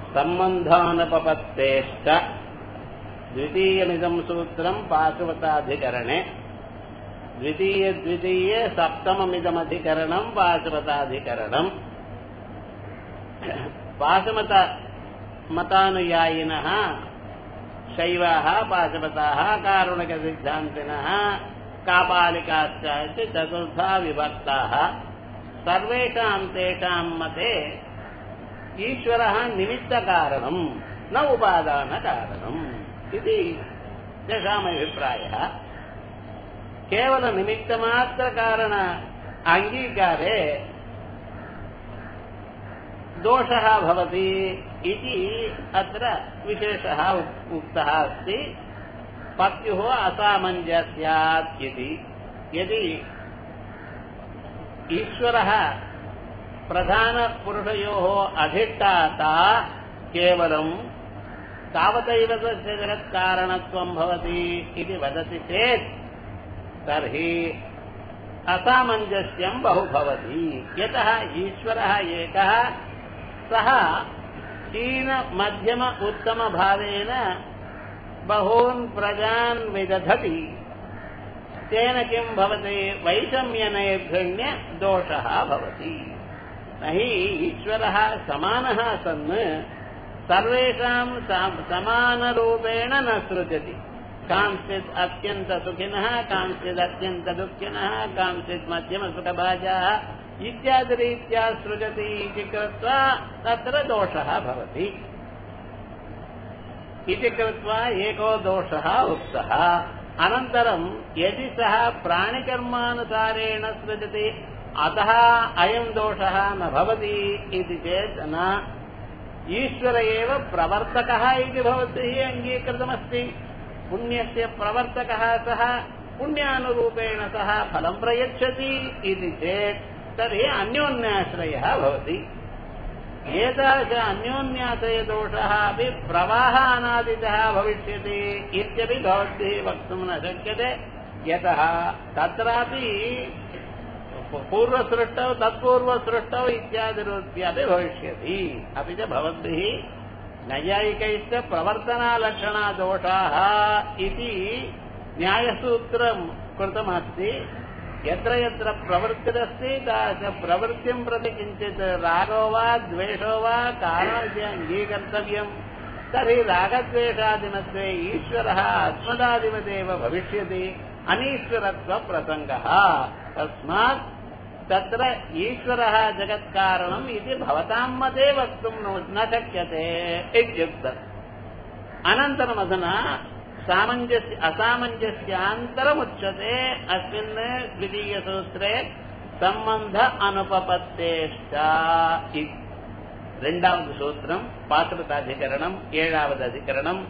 सम्बन्धानुपपत्तेश्च द्वितीयमिदम् सूत्रम् पाशुवताधिकरणे द्वितीय सप्तममिदमधिकरणम् पाशुवताधिकरणम् पाशुमत मतानुयायिनः शैवाः पाशुपताः कारुणिकसिद्धान्तिनः कापालिकाश्च इति चतुर्था विभक्ताः सर्वेषाम् तेषाम् मते ईश्वरः निमित्तकारणम् न उपादानकारणम् इति तेषामभिप्रायः केवलनिमित्तमात्रकारण अङ्गीकारे दोषः भवति इति अत्र विशेषः उक्तः अस्ति पत्युः असामञ्जस्यात् इति यदि ईश्वरः प्रधानपुरुषयोः अधिष्ठाता केवलम् तावदैव तस्य जगत्कारणत्वम् भवति इति वदति चेत् तर्हि असामञ्जस्यम् बहु भवति यतः ईश्वरः एकः सः क्षीण मध्यम उत्तमभावेन बहून् प्रजान् विदधति तेन किं भवति वैषम्यनैर्घण्य दोषः भवति न हि ईश्वरः समानः सन् सर्वेषां समानरूपेण न सृजति कांश्चित् अत्यन्तसुखिनः कांश्चित् अत्यन्तदुःखिनः कांश्चित् मध्यमसुखभाजाः इत्यादिरीत्या सृजति इति कृत्वा तत्र दोषः भवति इति कृत्वा एको दोषः उक्तः अनन्तरं यदि सः प्राणिकर्मानुसारेण सृजति अतः अयं दोषः न भवति इति चेत् न ईश्वर एव प्रवर्तकः इति भवद्भिः अङ्गीकृतमस्ति पुण्यस्य प्रवर्तकः सः पुण्यानुरूपेण सः फलं प्रयच्छति इति चेत् तर्हि अन्योन्याश्रयः भवति एतादृश अन्योन्याश्रयदोषः अपि प्रवाह अनादितः भविष्यति इत्यपि भवद्भिः वक्तुं न शक्यते यतः तत्रापि पूर्वसृष्टौ तत्पूर्वसृष्टौ इत्यादिरूप्यापि भविष्यति अपि च भवद्भिः नैयायिकैश्च प्रवर्तनालक्षणादोषाः इति न्यायसूत्रं कृतमस्ति यत्र यत्र प्रवृत्तिरस्ति तादृश प्रवृत्तिं प्रति किञ्चित् रागो वा द्वेषो वा कारणस्य अङ्गीकर्तव्यम् तर्हि रागद्वेषादिमत्वे ईश्वरः अस्मदादिवदेव भविष्यति अनीश्वरत्वप्रसङ्गः तस्मात् तत्र ईश्वरः जगत्कारणम् इति भवतां मते वक्तुं न शक्यते इत्युक्तम् अनन्तरमधुना सामञ्जस्य असामञ्जस्यान्तरमुच्यते अस्मिन् द्वितीयसूत्रे सम्बन्ध अनुपपत्तेश्च ரெண்டாவது சூத்திரம் பாத்திரதாதிகரணம் ஏழாவது அதிகரணம்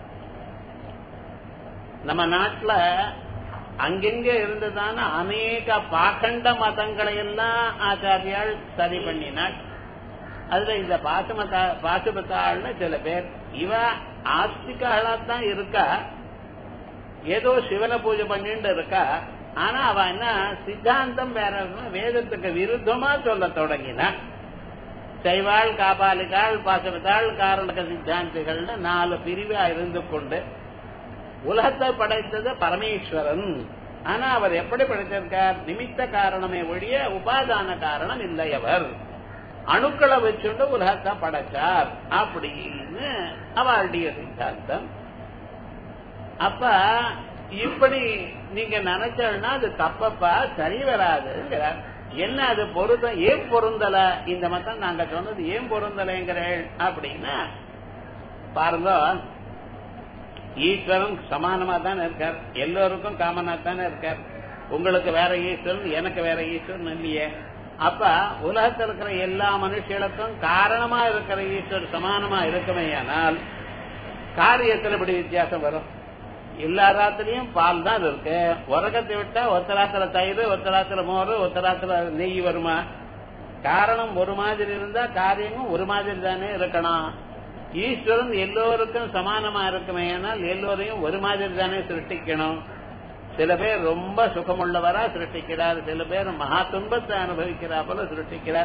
நம்ம நாட்டுல அங்கெங்க இருந்ததான அநேக பாக்கண்ட மதங்களை எல்லாம் ஆச்சாரியால் சரி பண்ணினார் அதுல இந்த பாசுமதா பாசுபத்தாள்னு சில பேர் இவ ஆஸ்திகாளாத்தான் இருக்கா ஏதோ சிவனை பூஜை பண்ணிட்டு இருக்கா ஆனா அவ என்ன சித்தாந்தம் வேற வேதத்துக்கு விருத்தமா சொல்ல தொடங்கினா சைவாள் காபாலிகாள் பாசவத்தாள் காரணக சித்தாந்திகள்னு நாலு பிரிவா இருந்து கொண்டு உலகத்தை படைத்தது பரமேஸ்வரன் ஆனா அவர் எப்படி படைச்சிருக்கார் நிமித்த காரணமே ஒழிய உபாதான காரணம் இல்லை அவர் அணுக்களை வச்சுண்டு உலகத்தை படைச்சார் அப்படின்னு அவளுடைய சித்தாந்தம் அப்ப இப்படி நீங்க நினைச்சா அது தப்பப்பா சரி வராதுங்கிறார் என்ன அது பொருத்தம் ஏன் பொருந்தல இந்த மத்தம் நாங்க சொன்னது ஏன் பொருந்தலைங்கிறேன் அப்படின்னா பாருங்க ஈஸ்வரன் சமானமா தானே இருக்கார் எல்லோருக்கும் காமனா தானே இருக்கார் உங்களுக்கு வேற ஈஸ்வரன் எனக்கு வேற ஈஸ்வரன் இல்லையே அப்ப உலகத்தில் இருக்கிற எல்லா மனுஷர்களுக்கும் காரணமா இருக்கிற ஈஸ்வரர் சமானமா இருக்குமேயானால் காரியத்தில் இப்படி வித்தியாசம் வரும் எல்லா ராத்திரியும் பால் தான் இருக்கு உரகத்தை விட்டா ஒத்தராத்திர தயிர் ஒத்தராத்திர மோர் ஒத்தராத்திர நெய் வருமா காரணம் ஒரு மாதிரி இருந்தா காரியமும் ஒரு மாதிரி தானே இருக்கணும் ஈஸ்வரன் எல்லோருக்கும் சமானமா இருக்குமே ஆனால் எல்லோரையும் ஒரு மாதிரி தானே சிருஷ்டிக்கணும் சில பேர் ரொம்ப சுகமுள்ளவரா சிருஷ்டிக்கிறார் சில பேர் மகா துன்பத்தை அனுபவிக்கிறா போல சிருஷ்டிக்கிறார்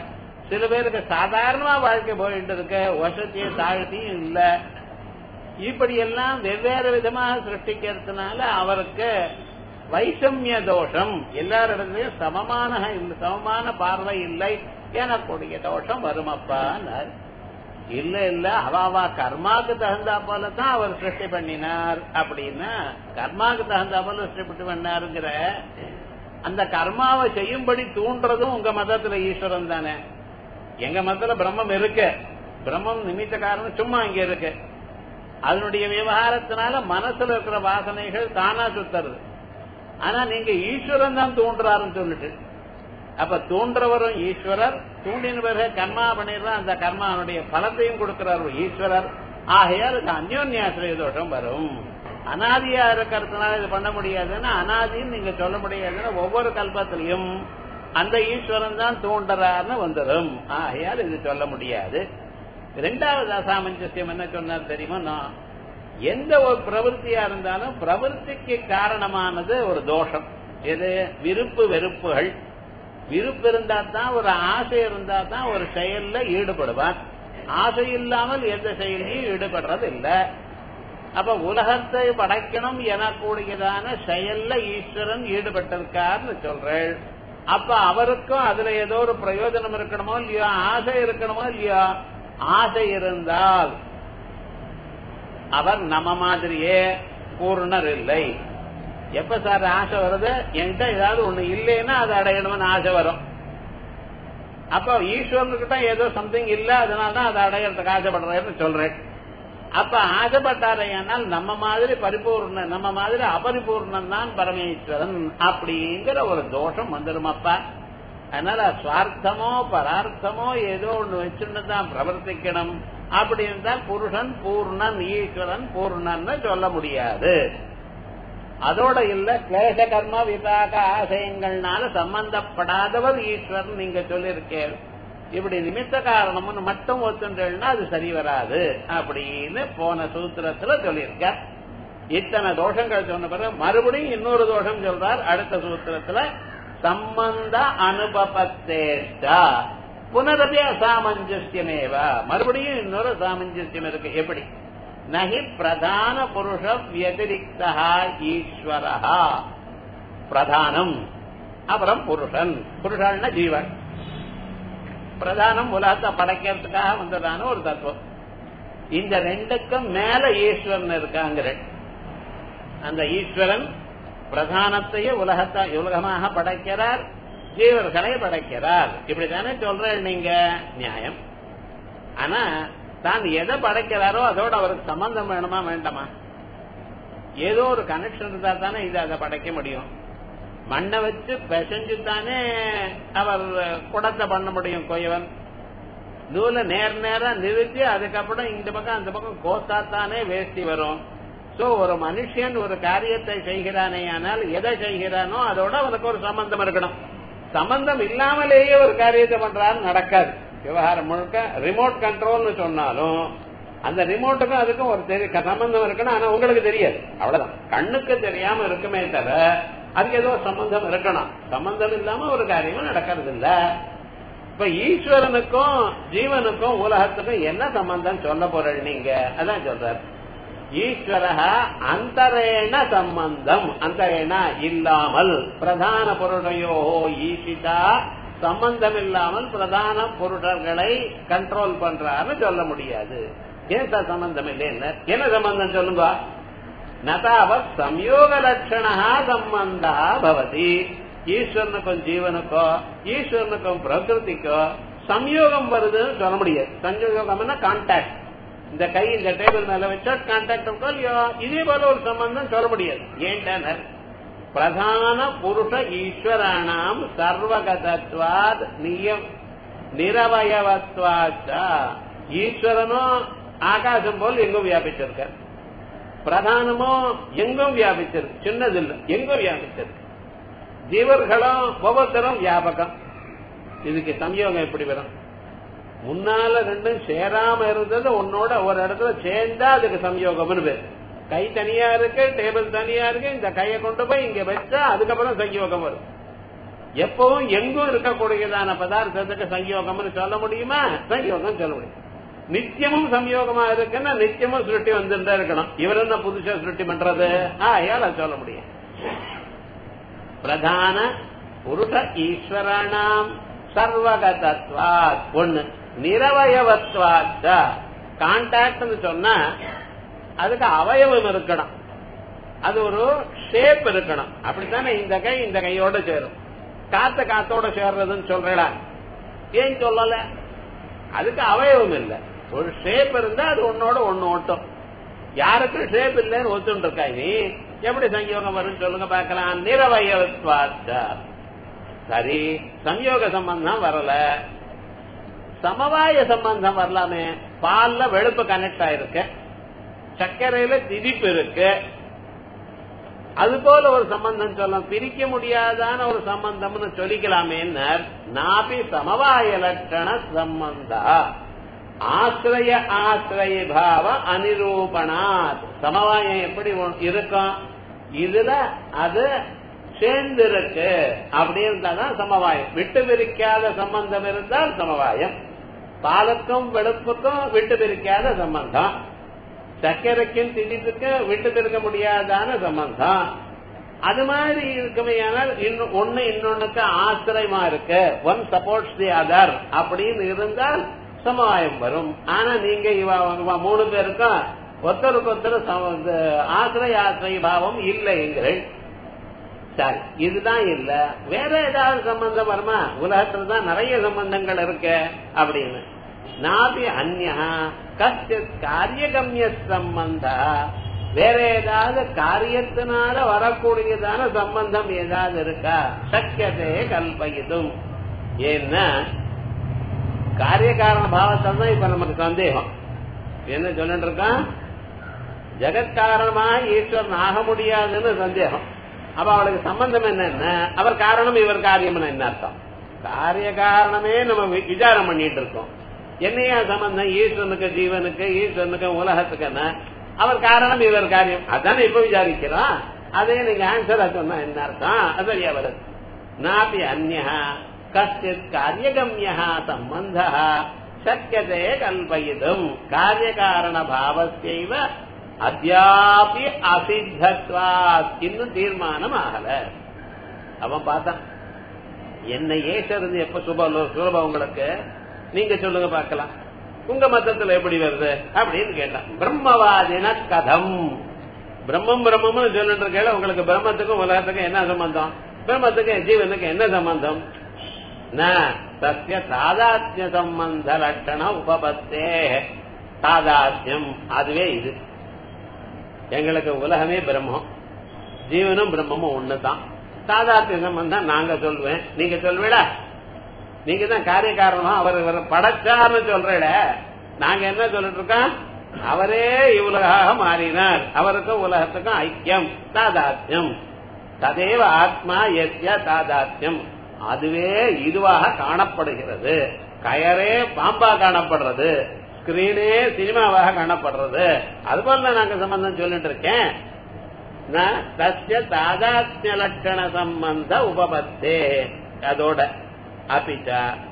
சில பேருக்கு சாதாரணமா வாழ்க்கை போயிட்டு இருக்க வசதியும் தாழ்த்தியும் இல்ல இப்படி எல்லாம் வெவ்வேறு விதமாக சிருஷ்டிக்கிறதுனால அவருக்கு வைஷமிய தோஷம் எல்லாரிடத்திலையும் சமமான சமமான பார்வை இல்லை எனக்கூடிய தோஷம் வருமப்பான்னார் இல்ல இல்ல அவாவா கர்மாக்கு தகுந்தா போல தான் அவர் சிருஷ்டி பண்ணினார் அப்படின்னா கர்மாக்கு தகுந்தா போல சிருஷ்டி பண்ணாருங்கிற அந்த கர்மாவை செய்யும்படி தூண்டுறதும் உங்க மதத்துல ஈஸ்வரன் தானே எங்க மதத்துல பிரம்மம் இருக்கு பிரம்மம் நிமித்த காரணம் சும்மா இங்க இருக்கு அதனுடைய விவகாரத்தினால மனசுல இருக்கிற வாசனைகள் தானா சுத்துறது ஆனா நீங்க ஈஸ்வரன் தான் தூண்டுறாருன்னு சொல்லிட்டு அப்ப தூண்டுறவரும் ஈஸ்வரர் தூண்டின பிறகு கர்மா பண்ணிடுறா அந்த கர்மாவுடைய பலத்தையும் கொடுக்கிறார் ஈஸ்வரர் ஆகையால் இது அந்யோன்யாசிரிய தோஷம் வரும் அனாதியா இருக்கிறதுனால இது பண்ண முடியாதுன்னா அனாதின்னு நீங்க சொல்ல முடியாதுன்னா ஒவ்வொரு கல்பத்திலையும் அந்த ஈஸ்வரன் தான் தூண்டுறாருன்னு வந்துடும் ஆகையால் இது சொல்ல முடியாது இரண்டாவது அசாமஞ்சசியம் என்ன சொன்னார் தெரியுமா நான் எந்த ஒரு பிரவருத்தியா இருந்தாலும் பிரவருத்திக்கு காரணமானது ஒரு தோஷம் எது விருப்பு வெறுப்புகள் விருப்பு இருந்தா தான் ஒரு ஆசை இருந்தா தான் ஒரு செயல்ல ஈடுபடுவான் ஆசை இல்லாமல் எந்த செயலையும் ஈடுபடுறது இல்ல அப்ப உலகத்தை படைக்கணும் எனக்கூடியதான செயல்ல ஈஸ்வரன் ஈடுபட்டிருக்காருன்னு சொல்றேன் அப்ப அவருக்கும் அதுல ஏதோ ஒரு பிரயோஜனம் இருக்கணுமோ இல்லையோ ஆசை இருக்கணுமோ இல்லையோ ஆசை இருந்தால் அவர் நம்ம மாதிரியே பூர்ணர் இல்லை எப்ப சார் ஆசை வருது என்கிட்ட ஏதாவது ஒண்ணு இல்லைன்னா அதை அடையணும்னு ஆசை வரும் அப்ப ஈஸ்வரனுக்கிட்ட ஏதோ சம்திங் இல்ல அதனாலதான் அதை அடையறதுக்கு ஆசைப்படுறேன்னு சொல்றேன் அப்ப ஆசைப்பட்டாரையானால் நம்ம மாதிரி பரிபூர்ண நம்ம மாதிரி அபரிபூர்ணன் தான் பரமேஸ்வரன் அப்படிங்கிற ஒரு தோஷம் வந்துடுமப்பா அதனால சுவார்த்தமோ பரார்த்தமோ ஏதோ ஒண்ணு வச்சுன்னு தான் பிரவர்த்திக்கணும் அப்படி இருந்தால் புருஷன் பூர்ணன் ஈஸ்வரன் பூர்ணன்னு சொல்ல முடியாது அதோட இல்ல கிளேச கர்ம விபாக ஆசயங்கள்னால சம்பந்தப்படாதவர் ஈஸ்வரன் நீங்க சொல்லியிருக்கேன் இப்படி நிமித்த காரணம்னு மட்டும் ஒத்துன்றா அது சரி வராது அப்படின்னு போன சூத்திரத்துல சொல்லியிருக்க இத்தனை தோஷங்கள் சொன்ன பிறகு மறுபடியும் இன்னொரு தோஷம் சொல்றார் அடுத்த சூத்திரத்துல சம்பந்த அனுபவத்தேஷ்டா புனரபி அசாமஞ்சசியமேவ மறுபடியும் இன்னொரு சாமஞ்சசியம் இருக்கு எப்படி நகி பிரதான புருஷ வியதிரிக்தா ஈஸ்வரா பிரதானம் அப்புறம் புருஷன் புருஷன்னா ஜீவன் பிரதானம் உலகத்தை படைக்கிறதுக்காக வந்ததான ஒரு தத்துவம் இந்த ரெண்டுக்கும் மேல ஈஸ்வரன் இருக்காங்கிற அந்த ஈஸ்வரன் பிரதானத்தையே உலகத்தை உலகமாக படைக்கிறார் ஜீவர்களை படைக்கிறார் இப்படித்தானே சொல்றேன் நீங்க நியாயம் ஆனா தான் எதை படைக்கிறாரோ அதோட அவருக்கு சம்பந்தம் வேணுமா வேண்டாமா ஏதோ ஒரு கனெக்ஷன் இருந்தா தானே இது அதை படைக்க முடியும் மண்ணை வச்சு பிசைஞ்சு தானே அவர் குடத்தை பண்ண முடியும் கொயவன் நூலை நேர் நேரா நிறுத்தி அதுக்கப்புறம் இந்த பக்கம் அந்த பக்கம் கோத்தா தானே வேஷ்டி வரும் சோ ஒரு மனுஷன் ஒரு காரியத்தை செய்கிறானே ஆனால் எதை செய்கிறானோ அதோட அவனுக்கு ஒரு சம்பந்தம் இருக்கணும் சம்பந்தம் இல்லாமலேயே ஒரு காரியத்தை பண்றாரு நடக்காது விவகாரம் முழுக்க ரிமோட் கண்ட்ரோல்னு சொன்னாலும் அந்த ரிமோட்டுக்கும் அதுக்கும் ஒரு தெரிய சம்பந்தம் இருக்கணும் ஆனா உங்களுக்கு தெரியாது அவ்வளவுதான் கண்ணுக்கு தெரியாம இருக்குமே தவிர அதுக்கு ஏதோ சம்பந்தம் இருக்கணும் சம்பந்தம் இல்லாம ஒரு காரியமும் நடக்கிறது இல்ல இப்ப ஈஸ்வரனுக்கும் ஜீவனுக்கும் உலகத்துக்கும் என்ன சம்பந்தம் சொல்ல போற நீங்க அதான் சொல்றாரு ஈஸ்வர அந்தரேண சம்பந்தம் அந்தரேண இல்லாமல் பிரதான பொருளையோ ஈஷிதா சம்பந்தம் இல்லாமல் பிரதான பொருடர்களை கண்ட்ரோல் பண்றாருன்னு சொல்ல முடியாது ஏன் சார் சம்பந்தம் இல்லை என்ன என்ன சம்பந்தம் சொல்லுங்க நதாவத் சம்யோக லட்சணா சம்பந்தா பவதி ஈஸ்வரனுக்கும் ஜீவனுக்கோ ஈஸ்வரனுக்கும் பிரகிருதிக்கோ சம்யோகம் வருதுன்னு சொல்ல முடியாது சம்யோகம்னா கான்டாக்ட் இந்த கை இந்த டேபிள் மேல வச்சா கான்டாக்ட் இருக்கோ இல்லையோ இதே போல ஒரு சம்பந்தம் சொல்ல முடியாது ஏன்டா பிரதான புருஷ ஈஸ்வராணாம் சர்வகதத்வாத் நியம் நிரவயவத்வாச்ச ஈஸ்வரனும் ஆகாசம் போல் எங்கும் வியாபிச்சிருக்க பிரதானமோ எங்கும் வியாபிச்சிருக்கு சின்னது இல்லை எங்கும் வியாபிச்சிருக்கு ஜீவர்களும் ஒவ்வொருத்தரும் வியாபகம் இதுக்கு சம்யோகம் எப்படி வரும் முன்னால ரெண்டும் சேராம இருந்தது உன்னோட ஒரு இடத்துல சேர்ந்தா அதுக்கு சம்யோகம்னு பேர் கை தனியா இருக்கு டேபிள் தனியா இருக்கு இந்த கையை கொண்டு போய் இங்க வச்சா அதுக்கப்புறம் சங்கயோகம் வரும் எப்பவும் எங்கும் இருக்கக்கூடியதான பதார்த்தத்துக்கு சங்கயோகம்னு சொல்ல முடியுமா சங்கயோகம் சொல்ல முடியும் நித்தியமும் சம்யோகமா இருக்குன்னா நித்தியமும் சுருட்டி வந்துட்டே இருக்கணும் இவர் என்ன புதுசா சுருட்டி பண்றது ஆ ஏழ சொல்ல முடியும் பிரதான புருஷ ஈஸ்வரானாம் சர்வகதத்வாத் ஒண்ணு நிரவயவத்வாச்ச கான்டாக்ட்னு சொன்னா அதுக்கு அவயவம் இருக்கணும் அது ஒரு ஷேப் இருக்கணும் அப்படித்தானே இந்த கை இந்த கையோட சேரும் காத்த காத்தோட சேர்றதுன்னு சொல்றா ஏன் சொல்லல அதுக்கு அவயவம் இல்லை ஒரு ஷேப் இருந்தா அது ஒன்னோட ஒண்ணு ஓட்டும் யாருக்கு ஷேப் இல்லைன்னு ஒத்துட்டு இருக்கா நீ எப்படி சங்கயோகம் வரும்னு சொல்லுங்க பார்க்கலாம் நிரவயவத்வாச்ச சரி சம்யோக சம்பந்தம் வரல சமவாய சம்பந்தம் வரலாமே பால்ல வெளுப்பு கனெக்ட் ஆயிருக்கு சர்க்கரையில திதிப்பு இருக்கு அது போல ஒரு சம்பந்தம் சொல்லலாம் பிரிக்க முடியாதான ஒரு சம்பந்தம்னு சொல்லிக்கலாமே நாபி சமவாய லட்சண சம்பந்தா ஆசிரிய ஆசிரிய பாவ அனிரூபணாத் சமவாயம் எப்படி இருக்கும் இதுல அது சேர்ந்து இருக்கு அப்படி இருந்தாதான் சமவாயம் விட்டு பிரிக்காத சம்பந்தம் இருந்தால் சமவாயம் பாலுக்கும் வெளுப்புக்கும் விட்டு பிரிக்காத சம்பந்தம் சர்க்கரைக்கும் திதிப்புக்கும் விட்டு பிரிக்க முடியாதான சம்பந்தம் அது மாதிரி இருக்குமே ஆனால் ஒன்னு இன்னொன்னுக்கு ஆசிரியமா இருக்கு ஒன் சப்போர்ட்ஸ் தி அதர் அப்படின்னு இருந்தால் சமவாயம் வரும் ஆனா நீங்க இவ மூணு பேருக்கும் ஒருத்தருக்கு ஒருத்தர் ஆசிரிய ஆசிரிய பாவம் இல்லைங்கிறேன் சரி இதுதான் இல்ல வேற ஏதாவது சம்பந்தம் வருமா உலகத்துல தான் நிறைய சம்பந்தங்கள் இருக்கு அப்படின்னு நாபி அந்யா கஷ்டித் காரியகம்ய சம்பந்த வேற ஏதாவது காரியத்தினால வரக்கூடியதான சம்பந்தம் ஏதாவது இருக்கா சக்கியதே கல்பயிதும் ஏன்னா காரியகாரண பாவத்தில் தான் இப்ப நமக்கு சந்தேகம் என்ன சொல்லிட்டு இருக்கான் ஜெகத்காரணமா ஈஸ்வரன் ஆக முடியாதுன்னு சந்தேகம் அப்ப அவளுக்கு சம்பந்தம் என்னன்னா அவர் காரணம் இவர் காரியம் என்ன அர்த்தம் காரிய காரணமே நம்ம விசாரம் பண்ணிட்டு இருக்கோம் என்னையா சம்பந்தம் ஈஸ்வரனுக்கு ஜீவனுக்கு ஈஸ்வரனுக்கு உலகத்துக்கு என்ன அவர் காரணம் இவர் காரியம் அதானே இப்ப விசாரிக்கிறோம் அதே நீங்க ஆன்சரா சொன்னா என்ன அர்த்தம் அது சரியா வருது நாபி அந்யா கஷ்டித் காரியகம்யா சம்பந்த சக்கியதே கல்பயிதும் காரியகாரண பாவத்தைவ அத்தியாபி அசித்தத்வாத் இன்னும் தீர்மானம் ஆகல அவன் பார்த்தான் என்ன ஏசறது எப்ப சுப சுலபம் உங்களுக்கு நீங்க சொல்லுங்க பார்க்கலாம் உங்க மதத்துல எப்படி வருது அப்படின்னு கேட்டான் பிரம்மவாதின கதம் பிரம்மம் பிரம்மம்னு சொல்லிட்டு இருக்கேன் உங்களுக்கு பிரம்மத்துக்கும் உலகத்துக்கும் என்ன சம்பந்தம் பிரம்மத்துக்கு ஜீவனுக்கு என்ன சம்பந்தம் சத்திய சாதாத்ய சம்பந்த லட்சண உபபத்தே சாதாத்யம் அதுவே இது எங்களுக்கு உலகமே பிரம்மம் ஜீவனும் பிரம்மமும் ஒண்ணுதான் சாதாத்திய சம்பந்தம் நாங்க சொல்வேன் நீங்க சொல்வீடா நீங்க தான் காரிய காரணமா அவர் இவர் படைச்சார்னு சொல்றேட நாங்க என்ன சொல்லிட்டு இருக்கோம் அவரே இவ்வுலகாக மாறினார் அவருக்கும் உலகத்துக்கும் ஐக்கியம் தாதாத்யம் ததேவ ஆத்மா எஸ்ய தாதாத்யம் அதுவே இதுவாக காணப்படுகிறது கயரே பாம்பா காணப்படுறது ஸ்கிரீனே சினிமாவாக காணப்படுறது அதுபோல நாங்க சம்பந்தம் சொல்லிட்டு இருக்கேன் தஸ்ய தாதாத்ய லட்சண சம்பந்த உபபத்தே அதோட அப்பிச்ச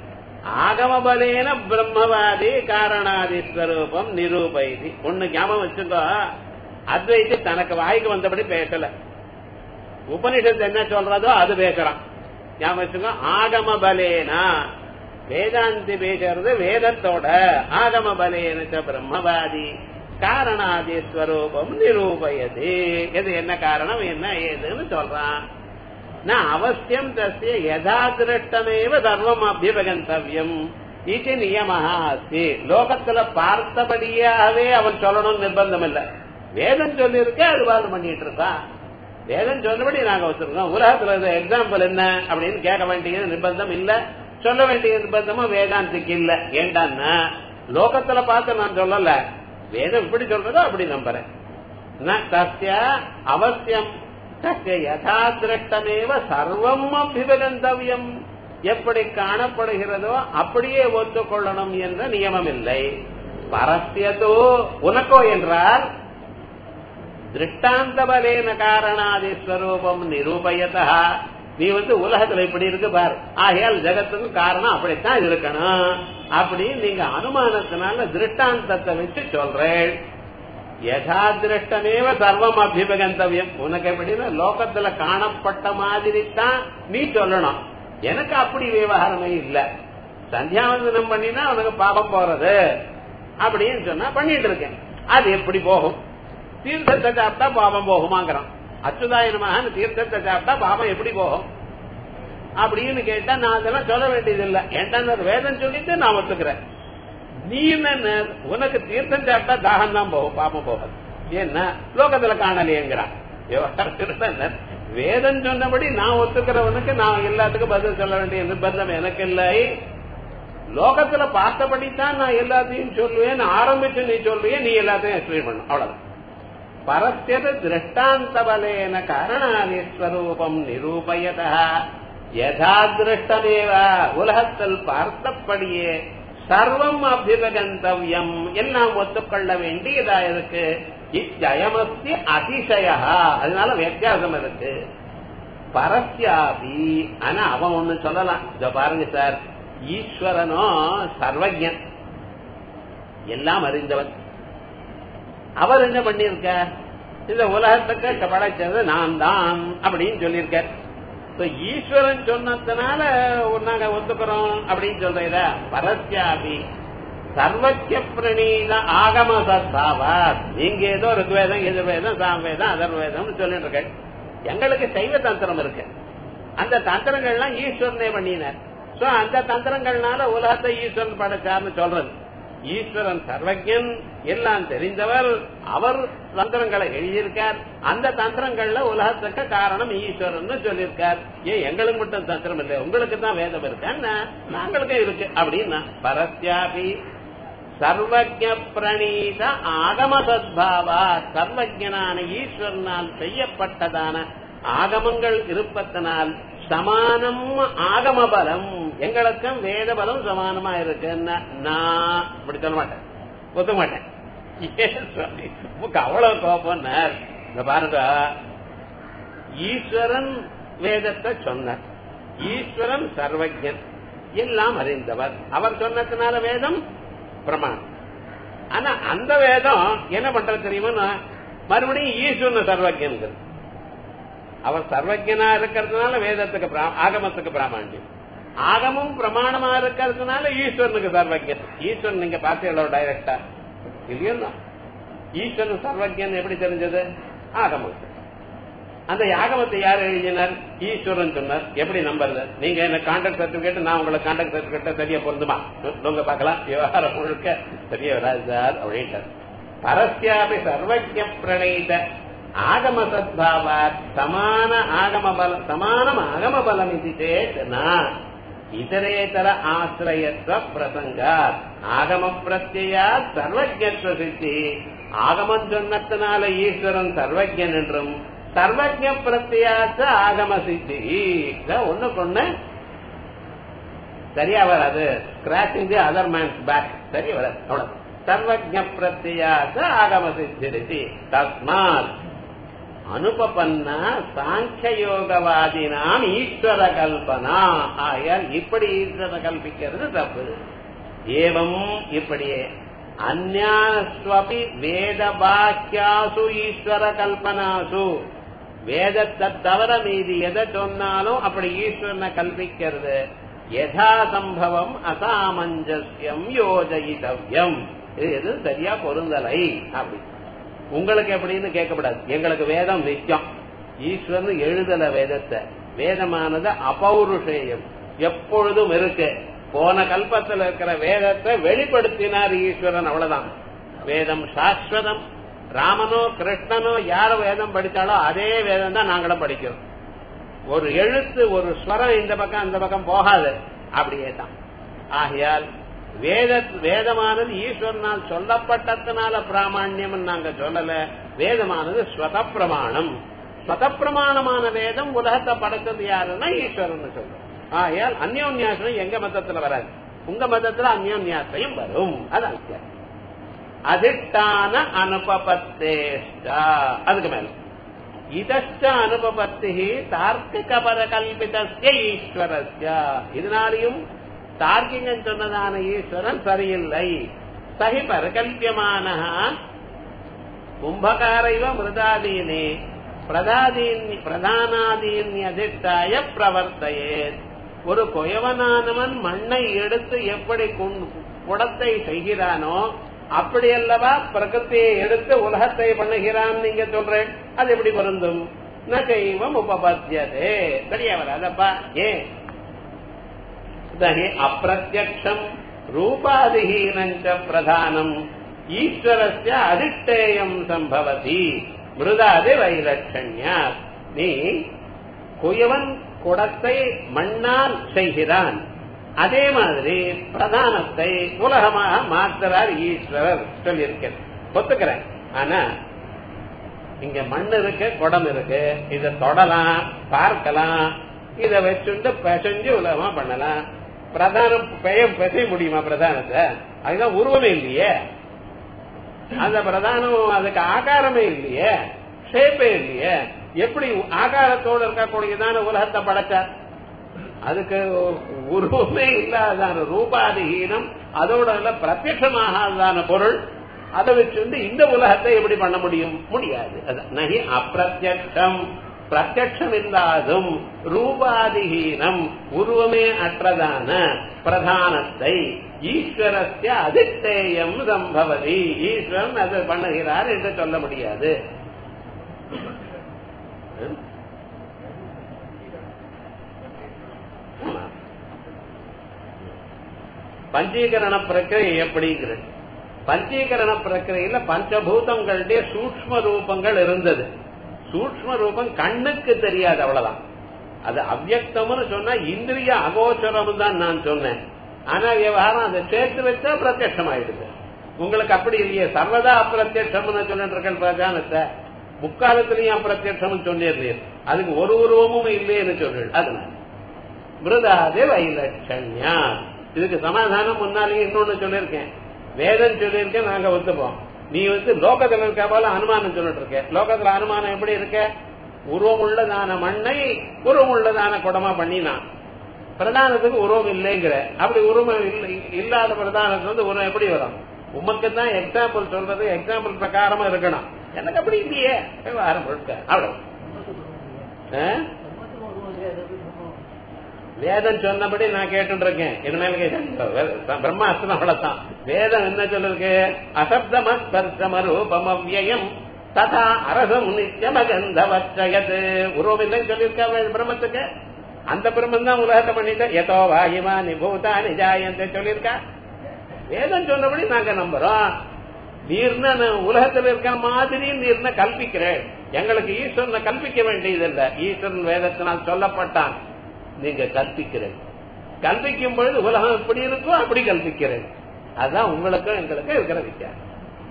ஆகமபலேன பிரம்மவாதி காரணாதி ஸ்வரூபம் நிரூபயதி ஒண்ணு ஞாபகம் வச்சுக்கோ அத்வைத்து தனக்கு வாய்க்கு வந்தபடி பேசல உபனிஷத்து என்ன சொல்றதோ அது பேசுறான் ஞாபகம் வச்சுக்கோ ஆகம பலேனா வேதாந்தி பேசுறது வேதத்தோட ஆகம பலேன பிரம்மவாதி காரணாதி ஸ்வரூபம் நிரூபயது இது என்ன காரணம் என்ன ஏதுன்னு சொல்றான் நான் அவசியம் தசிய யதாதிருஷ்டமேவ தர்மம் அபியபகந்தவியம் இது நியமஹா அஸ்தி லோகத்துல பார்த்தபடியாகவே அவன் சொல்லணும் நிர்பந்தம் இல்ல வேதம் சொல்லியிருக்க அது பாதம் பண்ணிட்டு இருக்கான் வேதம் சொன்னபடி நாங்க வச்சிருக்கோம் உலகத்துல எக்ஸாம்பிள் என்ன அப்படின்னு கேட்க வேண்டிய நிர்பந்தம் இல்ல சொல்ல வேண்டிய நிர்பந்தமும் வேதாந்திக்கு இல்ல ஏண்டான்னா லோகத்துல பார்த்து நான் சொல்லல வேதம் இப்படி சொல்றதோ அப்படி நம்புறேன் தஸ்ய அவசியம் தஸ்ய யதாதிருஷ்டமேவ சர்வம் அபிபகந்தவியம் எப்படி காணப்படுகிறதோ அப்படியே ஒத்துக்கொள்ளணும் என்ற நியமம் இல்லை பரஸ்யதோ உனக்கோ என்றால் திருஷ்டாந்த பலேன காரணாதி ஸ்வரூபம் நிரூபயத நீ வந்து உலகத்துல இப்படி இருக்கு பாரு ஆகையால் ஜெகத்துக்கு காரணம் அப்படித்தான் இருக்கணும் அப்படி நீங்க அனுமானத்தினால திருஷ்டாந்தத்தை வச்சு சொல்றேன் யதா திருஷ்டமேவ சர்வம் அபிபகந்தவியம் உனக்கு எப்படின்னா லோகத்துல காணப்பட்ட மாதிரி தான் நீ சொல்லணும் எனக்கு அப்படி விவகாரமே இல்ல சந்தியாவந்தனம் பண்ணினா உனக்கு பாபம் போறது அப்படின்னு சொன்னா பண்ணிட்டு இருக்கேன் அது எப்படி போகும் தீர்த்தத்தை சாப்பிட்டா பாபம் போகுமாங்கிறான் அச்சுதாயனமாக தீர்த்தத்தை சாப்பிட்டா பாபம் எப்படி போகும் அப்படின்னு கேட்டா நான் அதெல்லாம் சொல்ல வேண்டியது இல்ல ஏன்டா வேதம் சொல்லிட்டு நான் ஒத்துக்கிறேன் நீ என்ன உனக்கு தீர்த்தம் சாப்பிட்டா தாகம் தான் போகும் பாபம் போகாது ஏன்னா லோகத்துல காணலையேங்கிறான் வேதம் சொன்னபடி நான் ஒத்துக்கிறவனுக்கு நான் எல்லாத்துக்கும் பதில் சொல்ல வேண்டிய நிர்பந்தம் எனக்கு இல்லை லோகத்துல பார்த்தபடித்தான் நான் எல்லாத்தையும் சொல்லுவேன் ஆரம்பிச்சு நீ சொல்லுவேன் நீ எல்லாத்தையும் எக்ஸ்பிளைன் பண்ணும் அவ்வளவுதான் பரஸ்யது திருஷ்டாந்த பலேன காரணாதிஸ்வரூபம் நிரூபயத யதா திருஷ்டமேவ உலகத்தில் பார்த்தபடியே சர்வம் அபிபகந்தவியம் எல்லாம் ஒத்துக்கொள்ள வேண்டியதா இருக்கு இச்சயமஸ்தி அதிசய அதனால வித்தியாசம் இருக்கு பரஸ்யாபி ஆனா அவன் ஒண்ணு சொல்லலாம் இத பாருங்க சார் ஈஸ்வரனோ சர்வஜன் எல்லாம் அறிந்தவன் அவர் என்ன பண்ணிருக்க இந்த உலகத்துக்கு படைச்சது நான் தான் அப்படின்னு சொல்லியிருக்க ஈஸ்வரன் சொன்னதுனால நாங்க ஒத்துக்கிறோம் அப்படின்னு சொல்றீங்க பரஸ்யாபி சர்வக்கிய பிரணீத ஆகம சத்தாவா நீங்க ஏதோ ருக்வேதம் எதிர்வேதம் சாம்வேதம் அதர்வேதம் சொல்லிட்டு இருக்க எங்களுக்கு சைவ தந்திரம் இருக்கு அந்த தந்திரங்கள்லாம் ஈஸ்வரனே பண்ணினார் சோ அந்த தந்திரங்கள்னால உலகத்தை ஈஸ்வரன் படைச்சார்னு சொல்றது ஈஸ்வரன் சர்வஜன் எல்லாம் தெரிந்தவர் அவர் தந்திரங்களை எழுதியிருக்கார் அந்த தந்திரங்கள்ல உலகத்துக்கு காரணம் ஈஸ்வரன் சொல்லியிருக்கார் ஏன் எங்களுக்கு மட்டும் தந்திரம் இல்லை உங்களுக்கு தான் வேதம் இருக்கு நாங்களுக்கும் இருக்கு அப்படின்னா பரஸ்யாபி சர்வஜ பிரணீத ஆகம சத்பாவா சர்வஜனான ஈஸ்வரனால் செய்யப்பட்டதான ஆகமங்கள் இருப்பதனால் சமானம் ஆகம பலம் எங்களுக்கும் வேத பலம் சமானமா இருக்குன்னா நான் இப்படி சொல்ல மாட்டேன் ஒத்துக்க மாட்டேன் ஏன் சுவாமி உனக்கு அவ்வளவு கோபம் இந்த பாருங்க ஈஸ்வரன் வேதத்தை சொன்னார் ஈஸ்வரன் சர்வஜன் எல்லாம் அறிந்தவர் அவர் சொன்னதுனால வேதம் பிரமாணம் ஆனா அந்த வேதம் என்ன பண்றது தெரியுமா மறுபடியும் ஈஸ்வரன் சர்வஜன் அவர் சர்வஜனா இருக்கிறதுனால வேதத்துக்கு ஆகமத்துக்கு பிராமணியம் ஆகமும் பிரமாணமா இருக்கிறதுனால ஈஸ்வரனுக்கு சர்வஜன் ஈஸ்வரன் நீங்க பார்த்தீங்களோ டைரக்டா இல்லையா ஈஸ்வரன் சர்வஜன் எப்படி தெரிஞ்சது ஆகமம் அந்த யாகமத்தை யார் எழுதினார் ஈஸ்வரன் சொன்னார் எப்படி நம்புறது நீங்க என்ன கான்டாக்ட் சர்டிபிகேட் நான் உங்களுக்கு கான்டாக்ட் சர்டிபிகேட் சரியா பொருந்துமா உங்க பார்க்கலாம் விவகாரம் முழுக்க சரியா வராது சார் அப்படின்ட்டார் பரஸ்யாபி சர்வஜ பிரணயித ஆகம சத்பாவாத் சமான ஆகம பல சமானம் ஆகம பலம் இது சேத்னா இதரேதர ஆசிரியத்துவ பிரசங்காத் ஆகம பிரத்யா சர்வஜத்வ சித்தி ஆகமம் சொன்னத்தினால ஈஸ்வரன் சர்வஜன் என்றும் சர்வஜ பிரத்யாச ஆகம சித்தி ஒண்ணுக்கு ஒண்ணு சரியா வராது scratching the other man's back சரியா வராது அவ்வளவு சர்வஜ பிரத்யாச ஆகம சித்தி தஸ்மாத் அனுபபன்னா சாங்கியோகவாதினாம் ஈஸ்வர கல்பனா ஆயால் இப்படி ஈஸ்வர கல்பிக்கிறது தப்பு ஏவம் இப்படியே அந்யாஸ்வபி வேத பாக்கியாசு ஈஸ்வர கல்பனாசு வேதத்தை தவிர மீதி எதை சொன்னாலும் அப்படி ஈஸ்வரனை கல்பிக்கிறது யதா சம்பவம் அசாமஞ்சஸ்யம் யோஜயிதவ்யம் இது எதுவும் சரியா பொருந்தலை அப்படி உங்களுக்கு எப்படின்னு கேட்கப்படாது எங்களுக்கு வேதம் நித்தியம் ஈஸ்வரன் எழுதல வேதத்தை வேதமானது அபௌருஷேயம் எப்பொழுதும் இருக்கு போன கல்பத்தில் இருக்கிற வேதத்தை வெளிப்படுத்தினார் ஈஸ்வரன் அவ்வளவுதான் வேதம் சாஸ்வதம் ராமனோ கிருஷ்ணனோ யார வேதம் படித்தாலோ அதே வேதம் தான் நாங்களும் படிக்கிறோம் ஒரு எழுத்து ஒரு ஸ்வரம் இந்த பக்கம் அந்த பக்கம் போகாது அப்படியே தான் ஆகையால் வேத வேதமானது ஈஸ்வரனால் சொல்லப்பட்டதுனால பிராமணியம் நாங்க சொல்லல வேதமானது ஸ்வத பிரமாணம் ஸ்வத பிரமாணமான வேதம் உலகத்தை படைச்சது யாருன்னா ஈஸ்வரன் சொல்றோம் ஆகையால் அந்யோன்யாசனம் எங்க மதத்துல வராது உங்க மதத்துல அந்யோன்யாசையும் வரும் அது வித்தியாசம் அதிஷ்டான அனுபபத்தேஷ்டா அதுக்கு மேல இதஷ்ட அனுபபத்தி தார்க்கிக பரகல்பிதஸ்ய ஈஸ்வரஸ்ய இதனாலையும் தார்க்கிகன் சொன்னதான ஈஸ்வரன் சரியில்லை சகி பரகல்பியமான கும்பகாரைவ மிருதாதீனே பிரதாதீன் பிரதானாதீன் அதிஷ்டாய பிரவர்த்தையேத் ஒரு கொயவனானவன் மண்ணை எடுத்து எப்படி குண்- குடத்தை செய்கிறானோ அப்படி அல்லவா பிரகிருத்தியை எடுத்து உலகத்தை பண்ணுகிறான் நீங்க சொல்றேன் அது எப்படி பொருந்தும் ந கைவம் உபபத்தியதே சரியா வராதப்பா ஏன் தஹி அப்பிரத்யக்ஷம் ரூபாதிஹீனஞ்ச பிரதானம் ஈஸ்வரஸ்ய அதிஷ்டேயம் சம்பவதி மிருதாதி வைலட்சண்யா நீ குயவன் குடத்தை மண்ணால் செய்கிறான் அதே மாதிரி பிரதானத்தை உலகமாக மாற்றுறார் ஈஸ்வரர் சொல்லியிருக்கேன் ஒத்துக்கிறேன் ஆனா இங்க மண் இருக்கு குடம் இருக்கு இத தொடலாம் பார்க்கலாம் இத வச்சுட்டு பிசைஞ்சு உலகமா பண்ணலாம் பிரதானம் பெய பிசைய முடியுமா பிரதானத்தை அதுதான் உருவமே இல்லையே அந்த பிரதானம் அதுக்கு ஆகாரமே இல்லையே ஷேப்பே இல்லையே எப்படி ஆகாரத்தோடு இருக்கக்கூடியதான உலகத்தை படைச்சார் அதுக்கு உருவமே இல்லாதான ரூபாதிஹீனம் அதோட இல்ல பிரத்யட்சமாகாதான பொருள் அதை வச்சுட்டு இந்த உலகத்தை எப்படி பண்ண முடியும் முடியாது அதான் நகி அப்பிரத்யக்ஷம் பிரத்யக்ஷம் இல்லாதும் ரூபாதிஹீனம் உருவமே அற்றதான பிரதானத்தை ஈஸ்வரஸ்ய அதிஷ்டேயம் சம்பவதி ஈஸ்வரன் அதை பண்ணுகிறார் என்று சொல்ல முடியாது ஆமா. பஞ்சீகரண பிரக்கிரியை எப்படிங்கிறது பஞ்சீகரண பிரக்கிரியில பஞ்சபூதங்களுடைய சூக்ம ரூபங்கள் இருந்தது சூக்ம ரூபம் கண்ணுக்கு தெரியாது அவ்வளவுதான் அது அவ்யக்தம்னு சொன்னா இந்திரிய அகோச்சரம் தான் நான் சொன்னேன் ஆனா விவகாரம் அதை சேர்த்து வச்சா பிரத்யட்சம் ஆயிடுது உங்களுக்கு அப்படி இல்லையே சர்வதா அப்பிரத்யட்சம்னு சொல்லிட்டு இருக்கேன் பிரதானத்தை முக்காலத்திலையும் அப்பிரத்யட்சம் சொன்னீர்கள் அதுக்கு ஒரு உருவமும் இல்லைன்னு சொல்றீங்க அதனால மிருதாதே வைலட்சண்யா இதுக்கு சமாதானம் முன்னாலேயே இன்னொன்னு சொல்லியிருக்கேன் வேதம் சொல்லியிருக்கேன் நாங்க ஒத்துப்போம் நீ வந்து லோகத்துல இருக்க போல அனுமானம் சொல்லிட்டு இருக்க லோகத்துல அனுமானம் எப்படி இருக்க உருவம் உள்ளதான மண்ணை உருவம் உள்ளதான குடமா பண்ணினான் பிரதானத்துக்கு உருவம் இல்லைங்கிற அப்படி உருவம் இல்லை இல்லாத பிரதானத்துக்கு வந்து உருவம் எப்படி வரும் உமக்கு தான் எக்ஸாம்பிள் சொல்றது எக்ஸாம்பிள் பிரகாரமா இருக்கணும் எனக்கு அப்படி இல்லையே விவகாரம் முழுக்க அவ்வளவு ஆ? வேதம் சொன்னபடி நான் கேட்டு இருக்கேன் இனிமேல் கேட்க பிரம்மாஸ்திரம் அவ்வளவுதான் வேதம் என்ன சொல்லிருக்கு அசப்தமஸ்பர்சமரூபம் அவ்யயம் ததா அரசம் நித்தியமகந்தவச்சயது உருவம் இல்லைன்னு சொல்லியிருக்கா வே- பிரம்மத்துக்கு அந்த பிரம்மம் தான் உலகத்தை பண்ணிட்டு எதோ வாயுமா நிபூதா நிஜாயந்த சொல்லியிருக்கா வேதம் சொன்னபடி நாங்க நம்புறோம் நீர்னா நான் உலகத்துல இருக்கிற மாதிரி நீர்னா கல்பிக்கிறேன் எங்களுக்கு ஈஸ்வரனை கல்பிக்க வேண்டியதில்லை ஈஸ்வரன் வேதத்தினால் சொல்லப்பட்டான் நீங்க கற்பிக்கிறேன் கற்பிக்கும் பொழுது உலகம் எப்படி இருக்கோ அப்படி கற்பிக்கிறேன் அதுதான் உங்களுக்கும் எங்களுக்கும் இருக்கிற வித்தியாசம்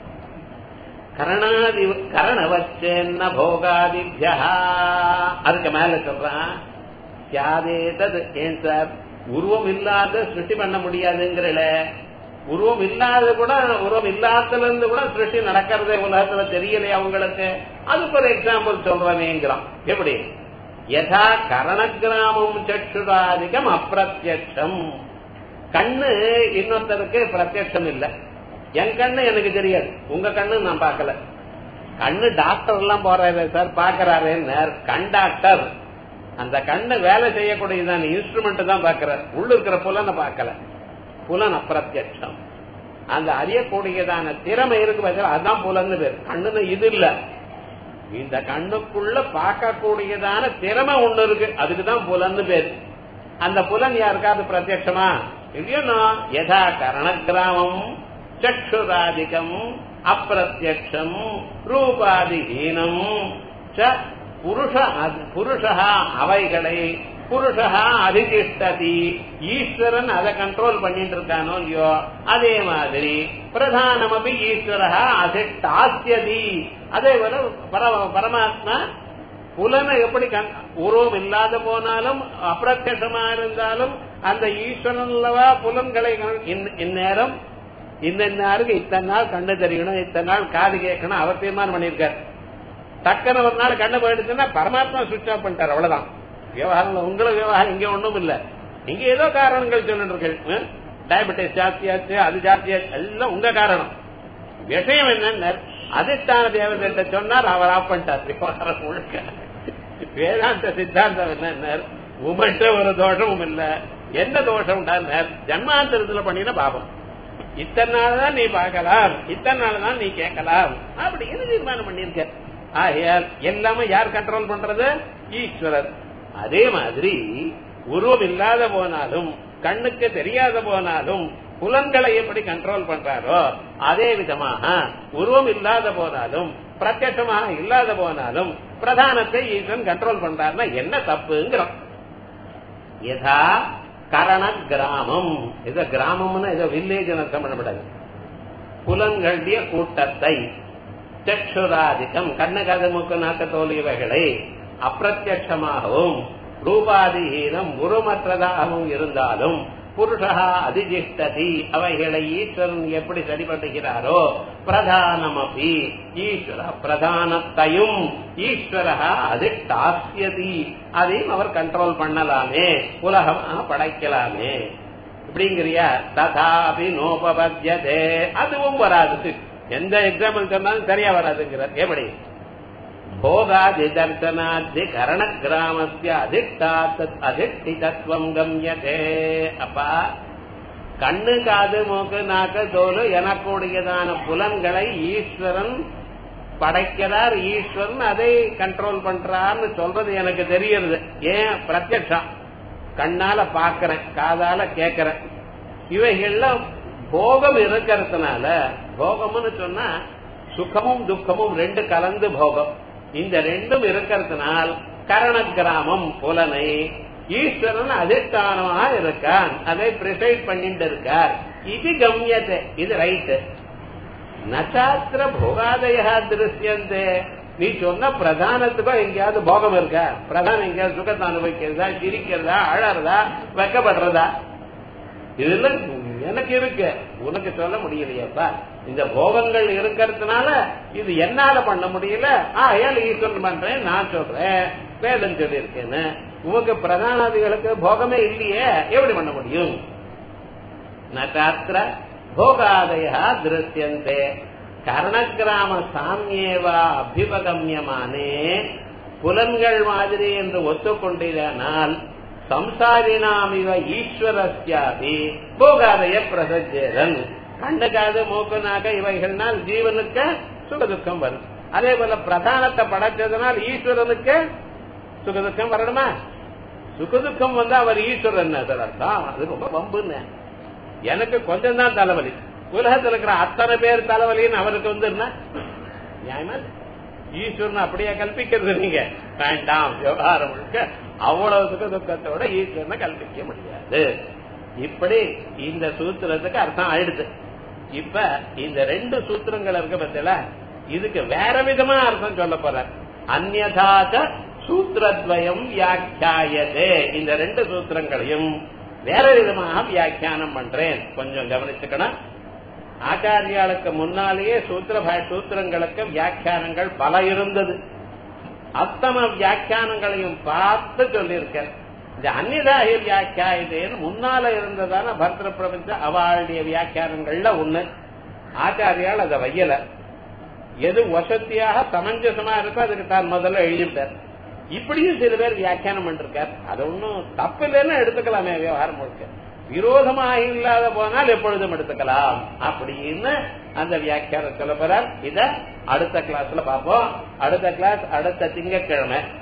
கரணாதி கரணவச்சேன்ன போகாதிபியா அதுக்கு மேல சொல்றான் சியாதேதது ஏன் சார் உருவம் இல்லாத சிருஷ்டி பண்ண முடியாதுங்கிறல உருவம் இல்லாத கூட உருவம் இல்லாததுல இருந்து கூட சிருஷ்டி நடக்கிறதே உலகத்துல தெரியலையா உங்களுக்கு அதுக்கு ஒரு எக்ஸாம்பிள் சொல்றேங்கிறான் எப்படி யதா கரணகிராமம் சற்றுராதிகம் அப்பிரத்யட்சம் கண்ணு இன்னொருத்தருக்கு பிரத்யட்சம் இல்ல என் கண்ணு எனக்கு தெரியாது உங்க கண்ணு நான் பார்க்கல கண்ணு டாக்டர் எல்லாம் போறாரு சார் பாக்குறாரு கண் டாக்டர் அந்த கண்ணு வேலை செய்யக்கூடியதான இன்ஸ்ட்ருமெண்ட் தான் பாக்குறாரு உள்ள இருக்கிற புலனை பார்க்கல புலன் அப்பிரத்யட்சம் அந்த அறியக்கூடியதான திறமை இருக்கு பார்த்தா அதுதான் புலன்னு பேர் கண்ணுன்னு இது இல்ல இந்த கண்ணுக்குள்ள பார்க்கக்கூடியதான திறமை ஒண்ணு இருக்கு அதுக்குதான் புலன்னு பேரு அந்த புலன் யாருக்காவது பிரத்யட்சமா இல்லையோ யதா கரணகிராமம் சக்ஷுராதிகம் அப்பிரத்யக்ஷம் ரூபாதிஹீனம் ச புருஷ புருஷா அவைகளை புருஷா அதிதிஷ்டதி ஈஸ்வரன் அதை கண்ட்ரோல் பண்ணிட்டு இருக்கானோ இல்லையோ அதே மாதிரி பிரதானமபி ஈஸ்வரா அதிஷ்டாசியதி அதே போல பர- பரமாத்மா புலனை எப்படி கண்- உருவம் இல்லாத போனாலும் அப்பிரத்யமா இருந்தாலும் அந்த ஈஸ்வரன்லவா புலன்களை கண்- இந்- இந்நேரம் இந்த நேருக்கு இத்தனை நாள் கண்ணு தெரியணும் இத்தனை நாள் காது கேட்கணும் அவர் தீர்மானம் பண்ணியிருக்கார் டக்குன்னு ஒரு நாள் கண்ணு போயிடுச்சுன்னா பரமாத்மா சுவிட்ச் ஆஃப் பண்ணிட்டார் அவ்வளவுதான் விவகாரம் உங்களுக்கு விவகாரம் இங்க ஒண்ணும் இல்ல நீங்க ஏதோ காரணங்கள் சொல்லிட்டு டயபெட்டிஸ் ஜாஸ்தியாச்சு அது ஜாஸ்தியாச்சு எல்லாம் உங்க காரணம் விஷயம் என்ன அதிஷ்டான தேவதை சொன்னார் அவர் ஆஃப் பண்ணிட்டார் விவகாரம் முழுக்க வேதாந்த சித்தாந்தம் என்ன உமட்ட ஒரு தோஷமும் இல்ல என்ன தோஷம் ஜன்மாந்தரத்துல பண்ணின பாபம் இத்தனை நாள் தான் நீ பார்க்கலாம் இத்தனை நாள் தான் நீ கேட்கலாம் அப்படின்னு தீர்மானம் பண்ணிருக்க ஆகையால் எல்லாமே யார் கண்ட்ரோல் பண்றது ஈஸ்வரர் அதே மாதிரி உருவம் இல்லாத போனாலும் கண்ணுக்கு தெரியாத போனாலும் புலன்களை எப்படி கண்ட்ரோல் பண்றாரோ அதே விதமாக உருவம் இல்லாத போனாலும் பிரத்யட்சமாக இல்லாத போனாலும் பிரதானத்தை ஈஸ்வரன் கண்ட்ரோல் பண்றாருன்னா என்ன தப்புங்கிறோம் யதா கரண கிராமம் இது கிராமம்னா ஏதோ வில்லேஜ் அர்த்தம் பண்ணப்படாது புலன்களுடைய கூட்டத்தை சக்ஷுராதிக்கம் கண்ணு கதை மூக்கு நாக்க தோலியவைகளை அப்பிரத்யமாகவும் ரூபாதிஹீனம் உருமற்றதாகவும் இருந்தாலும் புருஷா அதிஜிஷ்டதி அவைகளை ஈஸ்வரன் எப்படி சரிபடுகிறாரோ பிரதானமபி ஈஸ்வர பிரதானத்தையும் ஈஸ்வர அதிஷ்டாசியதி அதையும் அவர் கண்ட்ரோல் பண்ணலாமே உலகமா படைக்கலாமே இப்படிங்கிறியா ததாபி நோபபத்தியதே அதுவும் வராது எந்த எக்ஸாம்பிள் சொன்னாலும் சரியா வராதுங்கிறார் எப்படி போகாதி தர்சனாத்தி கரண கிராமஸ்ய அதிஷ்டாத் அதிஷ்டிதத்துவம் கம்யதே அப்பா கண்ணு காது மூக்கு நாக்கு தோல் எனக்கூடியதான புலன்களை ஈஸ்வரன் படைக்கிறார் ஈஸ்வரன் அதை கண்ட்ரோல் பண்றார்னு சொல்றது எனக்கு தெரியுது ஏன் பிரத்யட்சம் கண்ணால பாக்கிறேன் காதால கேட்கிறேன் இவைகள்ல போகம் இருக்கிறதுனால போகம்னு சொன்னா சுகமும் துக்கமும் ரெண்டு கலந்து போகம் இந்த ரெண்டும் இருக்கிறதுனால் கரண கிராமம் புலனை ஈஸ்வரன் அதிஷ்டானமாக இருக்கான் அதை பிரிசைட் பண்ணிட்டு இருக்கார் இது கம்யத்தை இது ரைட்டு நசாஸ்திர போகாதயா திருஷ்யந்தே நீ சொன்ன பிரதானத்துக்கோ எங்கேயாவது போகம் இருக்கா பிரதானம் எங்கேயாவது சுகத்தை அனுபவிக்கிறதா சிரிக்கிறதா அழறதா வெக்கப்படுறதா இதெல்லாம் எனக்கு இருக்கு உனக்கு சொல்ல முடியலையப்பா இந்த போகங்கள் இருக்கிறதுனால இது என்னால பண்ண முடியல ஆயால் ஈஸ்வரன் பண்றேன் நான் சொல்றேன் வேதம் சொல்லியிருக்கேன்னு உமக்கு பிரதானாதிகளுக்கு போகமே இல்லையே எப்படி பண்ண முடியும் நகாத்திர போகாதயா திருஷ்யந்தே கர்ணகிராம சாமியேவா அபிபகமியமானே புலன்கள் மாதிரி என்று ஒத்துக்கொண்டிரானால் சம்சாரினாமிவ ஈஸ்வரஸ்யாபி போகாதய பிரசஜேதன் கண்ணுக்காது மூக்குனாக இவைகள்னால் ஜீவனுக்கு சுகதுக்கம் வரும் அதே போல பிரதானத்தை படைச்சதுனால் ஈஸ்வரனுக்கு சுகதுக்கம் வரணுமா சுகதுக்கம் வந்து அவர் ஈஸ்வரன் அர்த்தம் அது ரொம்ப வம்புன்னு எனக்கு கொஞ்சம் தான் தலைவலி உலகத்தில் இருக்கிற அத்தனை பேர் தலைவலின்னு அவருக்கு வந்து நியாயமா ஈஸ்வரன் அப்படியே கல்பிக்கிறது நீங்க வேண்டாம் விவகாரம் முழுக்க அவ்வளவு சுக துக்கத்தோட ஈஸ்வரனை கல்பிக்க முடியாது இப்படி இந்த சூத்திரத்துக்கு அர்த்தம் ஆயிடுது இப்ப இந்த ரெண்டு சூத்திரங்கள் இருக்க பத்தில இதுக்கு வேற விதமா அர்த்தம் சொல்ல போற அந்நதாச்ச சூத்திரத்வயம் வியாக்கியாயதே இந்த ரெண்டு சூத்திரங்களையும் வேற விதமாக வியாக்கியானம் பண்றேன் கொஞ்சம் கவனிச்சுக்கணும் ஆச்சாரியாளுக்கு முன்னாலேயே சூத்திர சூத்திரங்களுக்கு வியாக்கியானங்கள் பல இருந்தது அத்தனை வியாக்கியானங்களையும் பார்த்து சொல்லியிருக்க இந்த அந்நிதாய வியாக்கியாயதேன்னு முன்னால இருந்ததான பர்திர பிரபஞ்ச அவளுடைய வியாக்கியானங்கள்ல ஒண்ணு ஆச்சாரியால் அதை வையல எது வசதியாக சமஞ்சசமா இருக்கோ அதுக்கு தான் முதல்ல எழுதிவிட்டார் இப்படியும் சில பேர் வியாக்கியானம் பண்ணிருக்கார் அது ஒன்னும் தப்பு இல்லைன்னு எடுத்துக்கலாமே விவகாரம் முழுக்க விரோதமாக இல்லாத போனால் எப்பொழுதும் எடுத்துக்கலாம் அப்படின்னு அந்த வியாக்கியானம் சொல்ல போறார் இத அடுத்த கிளாஸ்ல பார்ப்போம் அடுத்த கிளாஸ் அடுத்த திங்கட்கிழமை